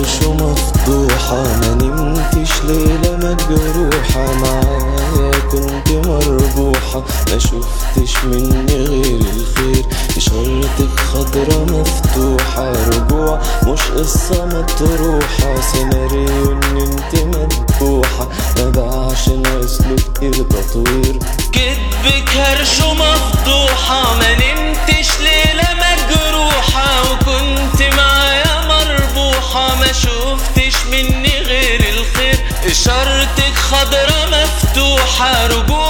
كرشه مفتوحة ما نمتش ليلة مجروحة معايا كنت مربوحة ما شفتش مني غير الخير إشارتك خضرة مفتوحة رجوع مش قصة مطروحة سيناريو إن انت مذبوحة ما باعش ناقصله كتير تطوير كدب كرشه مفضوحة ما نمتش ليلة مجروحة وكنت معايا مربوحة ما شفتش مني غير الخير إشارتك خضرة مفتوحة رجوع